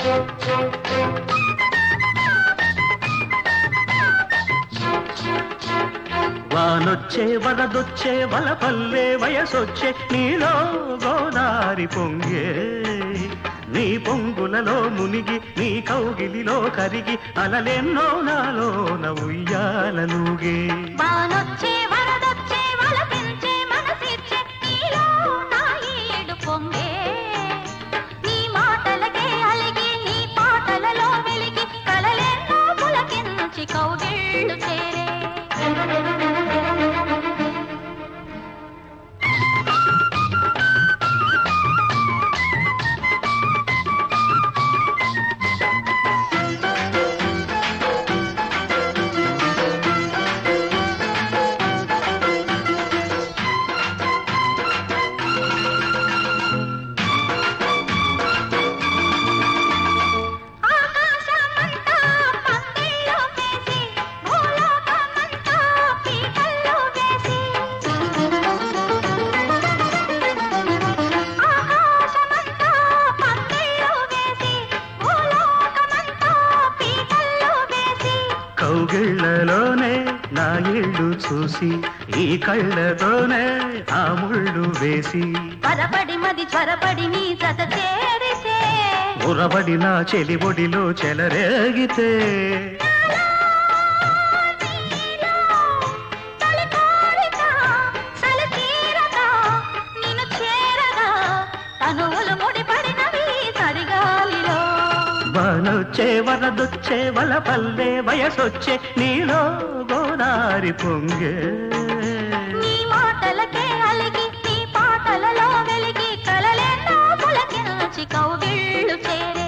వానొచ్చే వరదొచ్చే వలపల్లే వయసొచ్చే నీలో గోదారి పొంగే నీ పొంగులలో మునిగి నీ కౌగిలిలో కరిగి అలలెన్నో నాలోన ఉయ్యాలలుగే వానొచ్చే వరదొచ్చే వలపించే మనసిచ్చే నీలో నా ఈడు పొంగే నీ మాటలకే అలిగి నీ పాటలలో వెలిగి కలలెన్నో పులకించి కౌగిళ్ళు చేరే ఆకాశమంతా పందిళ్ళు వేసి భూలోకమంతా పీటల్లో వేసి ఆకాశమంతా పందిళ్ళు వేసి భూలోకమంతా పీటల్లో వేసి కౌగిళ్లలోనే నా ఇళ్ళు చూసి ఈ కళ్ళతోనే ఆ ముళ్ళు వేసి పరపడి మది త్వరపడి నీ జత చేరితే ఉరబడి నా చెలిబొడిలో చెలరేగితే నీలో తొలి కోరిక చలి తీరగా నిన్ను చేరగా తనువులు ముడిపడినవి తడిగాలిలో వానొచ్చే వరదొచ్చే వలపల్లే వయసొచ్చే నీలో గోదారి పొంగే నీ మాటలకే అలిగి నీ పాటలలో వెలిగి కలలెన్నో పులకించి కౌగిళ్ళు చేరే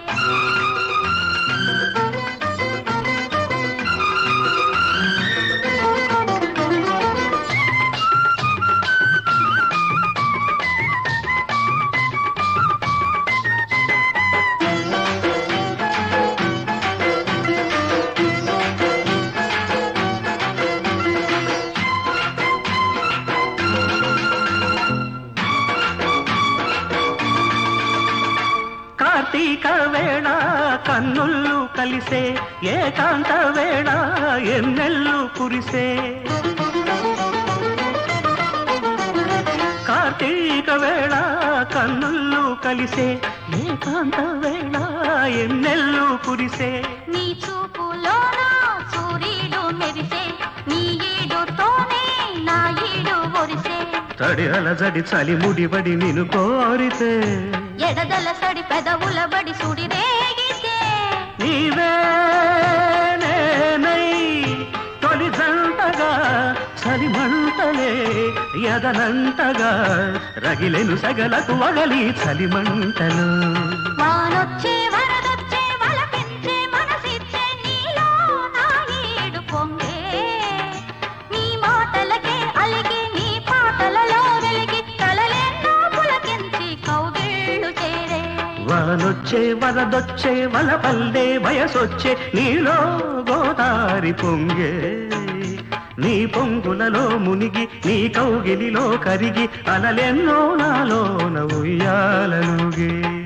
కార్తీక వేళ కన్నుళ్ళు కలిసే ఏకాంత వేళ ఎన్నెల్లు కురిసే కార్తీక వేళ కన్నుళ్ళు కలిసే ఏకాంత వేళ ఎన్నెల్లు కురిసే నీ చూపులోన సూర్యుడు మెరిసే నీ ఈడుతోనే నా ఈడు ఒరిసే తడి అలజడి చలి ముడిబడి నిన్ను కోరితే ఎడదల సడి పెదవుల బడి సుడి రేగితే నీవే నేనై తొలి జంటగా చలి మంటలే ఎదనంటగా రగిలెను సగలకు వగలి చలి మంటలు వానొచ్చే వరదొచ్చే వలపించే మనసిచ్చే నీలో నా ఈడు పొంగే నీ మాటలకే అలిగి నీ పాటలలో వెలిగి కలలెన్నో పులకించి కౌగిళ్ళు చేరే వానొచ్చే వరదొచ్చే వలపల్లే వయసొచ్చే నీలో గోదారి పొంగే నీ పొంగులలో మునిగి నీ కౌగిలిలో కరిగి అలలెన్నో నాలోన ఉయ్యాలనుగే